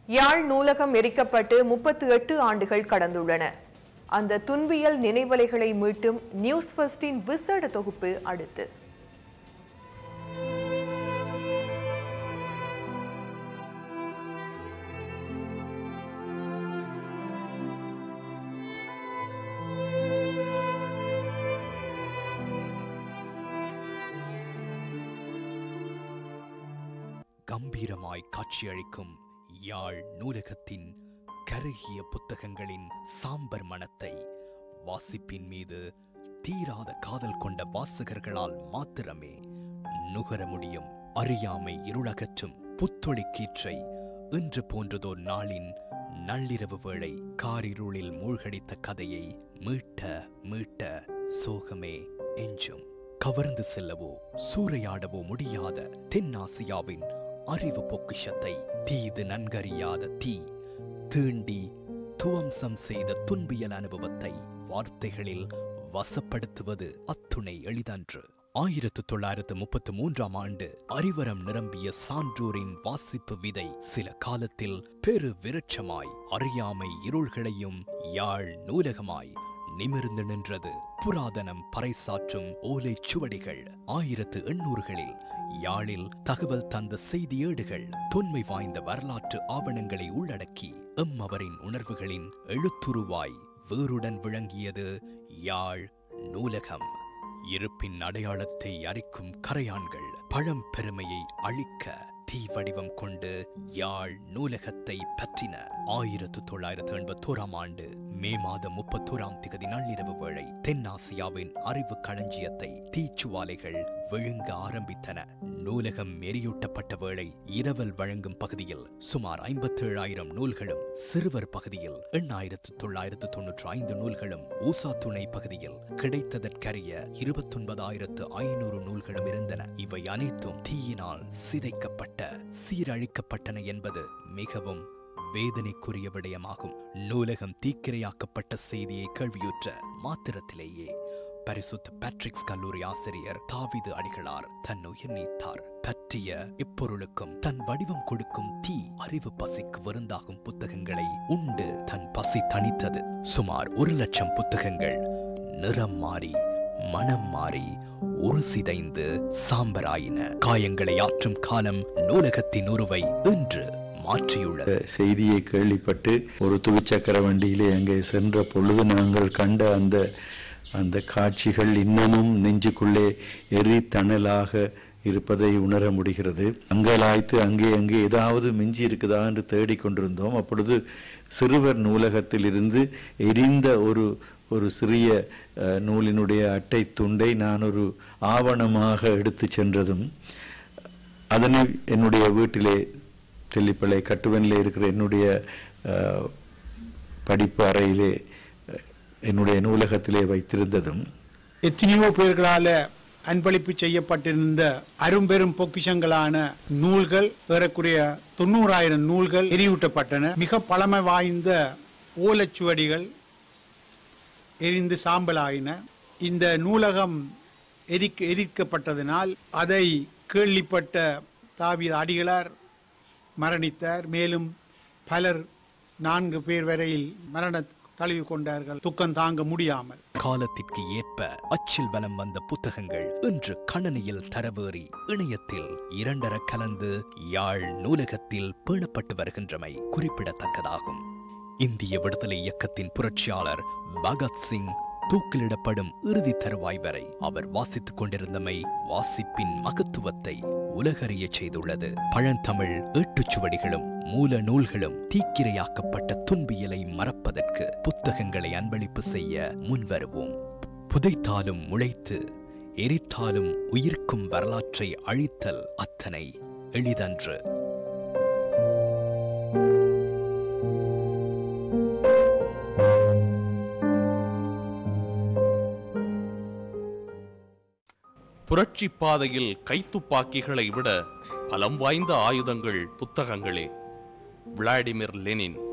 யாழ் நூலகம் எரிக்கப்பட்டு முப்பத்து எட்டு ஆண்டுகள் கடந்துள்ளன அந்த துன்பியல் நினைவலைகளை மீட்டும் நியூஸ் ஃபர்ஸ்டின் விசேட தொகுப்பு அடுத்து கம்பீரமாய் காட்சியளிக்கும் யாழ் நூலகத்தின் கருகிய புத்தகங்களின் சாம்பர் மனத்தை வாசிப்பின் மீது தீராத காதல் கொண்ட வாசகர்களால் மாத்திரமே நுகர முடியும் அறியாமை இருளகற்றும் புத்தொளி கீற்றை இன்று போன்றதோர் நாளின் நள்ளிரவு வேளை காரிருளில் மூழ்கடித்த கதையை மீட்ட மீட்ட சோகமே எஞ்சும் கவர்ந்து செல்லவோ சூறையாடவோ முடியாத தென்னாசியாவின் அறிவு பொக்கிஷத்தை தீது நன்கறியாத தீ தீண்டி துவம்சம் செய்த துன்பியல் அனுபவத்தை வார்த்தைகளில் வசப்படுத்துவது அத்துணை எளிதன்று ஆயிரத்து தொள்ளாயிரத்து முப்பத்து மூன்றாம் ஆண்டு அறிவரம் நிரம்பிய சான்றோரின் வாசிப்பு விதை சில காலத்தில் பெரு விருட்சமாய் அறியாமை இருள்களையும் யாழ் நூலகமாய் நிமிர்ந்து நின்றது புராதனம் பறைசாற்றும் ஓலைச் சுவடிகள் ஆயிரத்து எண்ணூறுகளில் யாழில் தகவல் தந்த செய்தியேடுகள் தொன்மை வாய்ந்த வரலாற்று ஆவணங்களை உள்ளடக்கி எம்மவரின் உணர்வுகளின் எழுத்துருவாய் வேருடன் விளங்கியது யாழ் நூலகம் இருப்பின் அடையாளத்தை அரிக்கும் கரையான்கள் பழம்பெருமையை அழிக்க தீ வடிவம் கொண்டு யாழ் நூலகத்தை பற்றின ஆயிரத்து தொள்ளாயிரத்து எண்பத்தோராம் ஆண்டு மே மாதம் முப்பத்தோராம் திகதி நள்ளிரவு வேளை தென்னாசியாவின் அறிவு களஞ்சியத்தை தீச்சுவாலைகள் விழுங்க ஆரம்பித்தன நூலகம் எரியூட்டப்பட்ட வேளை இரவல் வழங்கும் பகுதியில் சுமார் ஐம்பத்தேழாயிரம் நூல்களும் சிறுவர் பகுதியில் எண்ணாயிரத்து தொள்ளாயிரத்து தொன்னூற்றி ஐந்து நூல்களும் ஊசா துணை பகுதியில் கிடைத்ததற்கரிய இருபத்தொன்பதாயிரத்து ஐநூறு நூல்களும் இருந்தன இவை அனைத்தும் தீயினால் சிதைக்கப்பட்ட சீரழிக்கப்பட்டன என்பது மிகவும் வேதனைக்குரிய விடயமாகும் நூலகம் தீக்கிரையாக்கப்பட்ட செய்தியை கேள்வியுற்ற மாத்திரத்திலேயே பரிசுத்த பேட்ரிக்ஸ் கல்லூரி ஆசிரியர் தாவிது அடிகளார் தன் உயிர் நீத்தார் பற்றிய இப்பொருளுக்கும் தன் வடிவம் கொடுக்கும் தீ அறிவு பசிக்கு விருந்தாகும் புத்தகங்களை உண்டு தன் பசி தணித்தது சுமார் ஒரு லட்சம் புத்தகங்கள் நிறம் மாறி மனம் மாறி ஒரு சிதைந்து சாம்பராயின காயங்களை ஆற்றும் காலம் நூலகத்தின் உருவை இன்று மாற்றியுள்ளது செய்தியை கேள்விப்பட்டு ஒரு துவிச்சக்கர வண்டியிலே அங்கே சென்ற பொழுது நாங்கள் கண்ட அந்த அந்த காட்சிகள் இன்னமும் நெஞ்சுக்குள்ளே எரி தணலாக இருப்பதை உணர முடிகிறது அங்கலாய்த்து அங்கே அங்கே ஏதாவது மிஞ்சி இருக்குதா என்று தேடிக்கொண்டிருந்தோம் அப்பொழுது சிறுவர் நூலகத்தில் இருந்து எரிந்த ஒரு ஒரு சிறிய அஹ், நூலினுடைய அட்டை துண்டை நான் ஒரு ஆவணமாக எடுத்து சென்றதும் அதனை என்னுடைய வீட்டிலே தெல்லிப்பளை கட்டுவனிலே இருக்கிற என்னுடைய அஹ், படிப்பு அறையிலே அஹ், என்னுடைய நூலகத்திலே வைத்திருந்ததும் எத்தனையோ பேர்களால அன்பளிப்பு செய்யப்பட்டிருந்த அரும்பெரும் பொக்கிஷங்களான நூல்கள் ஏறக்குறைய தொண்ணூறாயிரம் நூல்கள் எரியூட்டப்பட்டன மிக பழமை வாய்ந்த ஓலைச்சுவடிகள் எரிந்து சாம்பலாயின இந்த நூலகம் எரிக்க எரிக்கப்பட்டதினால் அதை கேள்விப்பட்ட தாவீது அடிகளார் மரணித்தார் மேலும் பலர் நான்கு பேர் வரையில் மரண தழுவி கொண்டார்கள் துக்கம் தாங்க முடியாமல் காலத்திற்கு ஏற்ப அச்சில் வலம் வந்த புத்தகங்கள் இன்று கணனியில் தரவேறி இணையத்தில் இரண்டர கலந்து யாழ் நூலகத்தில் பேணப்பட்டு வருகின்றமை குறிப்பிடத்தக்கதாகும் இந்திய விடுதலை இயக்கத்தின் புரட்சியாளர் பகத்சிங் தூக்கிலிடப்படும் இறுதி தருவாய் வரை அவர் வாசித்துக் கொண்டிருந்தமை வாசிப்பின் மகத்துவத்தை உலகறியச் செய்துள்ளது பழந்தமிழ் ஏட்டுச்சுவடிகளும் மூல நூல்களும் தீக்கிரையாக்கப்பட்ட துன்பியலை மறப்பதற்கு புத்தகங்களை அன்பளிப்பு செய்ய முன்வருவோம் புதைத்தாலும் முளைத்து எரித்தாலும் உயிர்க்கும் வரலாற்றை அழித்தல் அத்தனை எளிதன்று புரட்சி பாதையில் கைத்துப்பாக்கிகளை விட பலம் வாய்ந்த ஆயுதங்கள் புத்தகங்களே விளாடிமிர் லெனின்